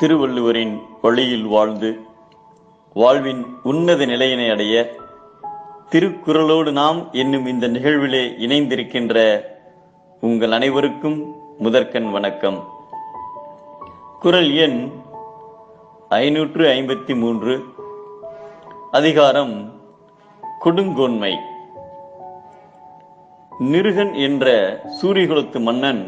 திருவள்ளுவரின் வழியில் வாழ்ந்து வாழ்வின் உன்னத நிலையினை அடைய திருக்குறளோடு நாம் என்னும் இந்த நிகழ்விலே இணைந்திருக்கின்ற உங்கள் அனைவருக்கும் முதற்கண் வணக்கம் குரல் எண் ஐநூற்று ஐம்பத்தி மூன்று அதிகாரம் கொடுங்கோன்மை நிருகன் என்ற சூரியகுலத்து மன்னன்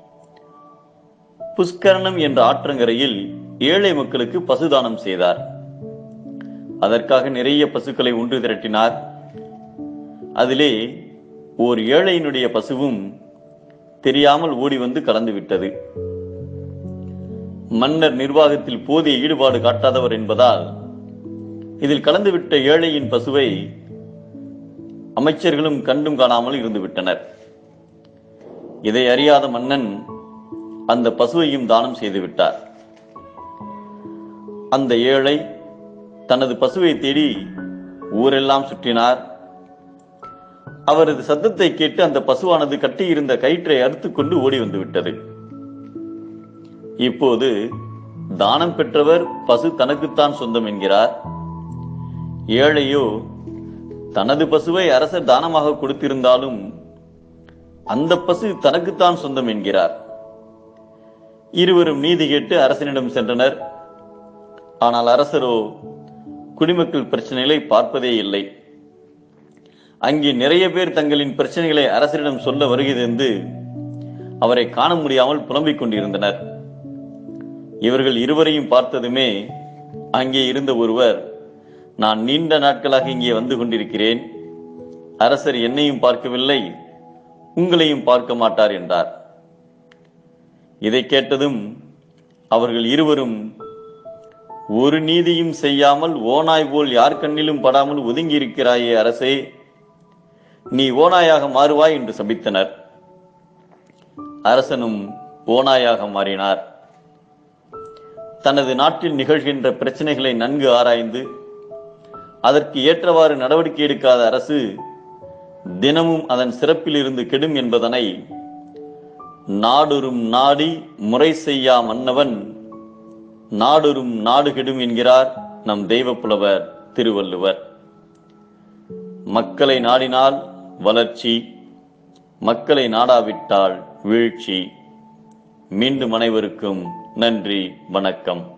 புஷ்கரணம் என்ற ஆற்றங்கரையில் ஏழை மக்களுக்கு பசுதானம் செய்தார் அதற்காக நிறைய பசுக்களை ஒன்று திரட்டினார் அதிலே ஓர் ஏழையினுடைய பசுவும் தெரியாமல் ஓடி வந்து கலந்து விட்டது மன்னர் நிர்வாகத்தில் போதிய ஈடுபாடு காட்டாதவர் என்பதால் இதில் கலந்துவிட்ட ஏழையின் பசுவை அமைச்சர்களும் கண்டும் காணாமல் இருந்து விட்டனர் இதை அறியாத மன்னன் அந்த பசுவையும் தானம் செய்து விட்டார் அந்த ஏழை தனது பசுவை தேடி ஊரெல்லாம் சுற்றினார் அவரது சத்தத்தை கேட்டு அந்த பசுவானது கட்டியிருந்த கயிற்றை அறுத்துக் கொண்டு ஓடி வந்து விட்டது இப்போது தானம் பெற்றவர் பசு தனக்குத்தான் சொந்தம் என்கிறார் ஏழையோ தனது பசுவை அரசர் தானமாக கொடுத்திருந்தாலும் அந்த பசு தனக்குத்தான் சொந்தம் என்கிறார் இருவரும் நீதி கேட்டு அரசனிடம் சென்றனர் ஆனால் அரசரோ குடிமக்கள் பிரச்சனைகளை பார்ப்பதே இல்லை அங்கே நிறைய பேர் தங்களின் பிரச்சனைகளை அரசரிடம் சொல்ல வருகிறது அவரை காண முடியாமல் புலம்பிக் கொண்டிருந்தனர் இவர்கள் இருவரையும் பார்த்ததுமே அங்கே இருந்த ஒருவர் நான் நீண்ட நாட்களாக இங்கே வந்து கொண்டிருக்கிறேன் அரசர் என்னையும் பார்க்கவில்லை உங்களையும் பார்க்க மாட்டார் என்றார் இதை கேட்டதும் அவர்கள் இருவரும் ஒரு நீதியும் செய்யாமல் ஓனாய் போல் யார் கண்ணிலும் படாமல் ஒதுங்கி இருக்கிறாயே அரசே நீ ஓனாயாக மாறுவாய் என்று சபித்தனர் அரசனும் ஓனாயாக மாறினார் தனது நாட்டில் நிகழ்கின்ற பிரச்சனைகளை நன்கு ஆராய்ந்து அதற்கு ஏற்றவாறு நடவடிக்கை எடுக்காத அரசு தினமும் அதன் சிறப்பில் இருந்து கெடும் என்பதனை நாடொரும் நாடி முறை செய்யா மன்னவன் நாடொரும் நாடு கெடும் என்கிறார் நம் தெய்வ புலவர் திருவள்ளுவர் மக்களை நாடினால் வளர்ச்சி மக்களை நாடாவிட்டால் வீழ்ச்சி மீண்டும் அனைவருக்கும் நன்றி வணக்கம்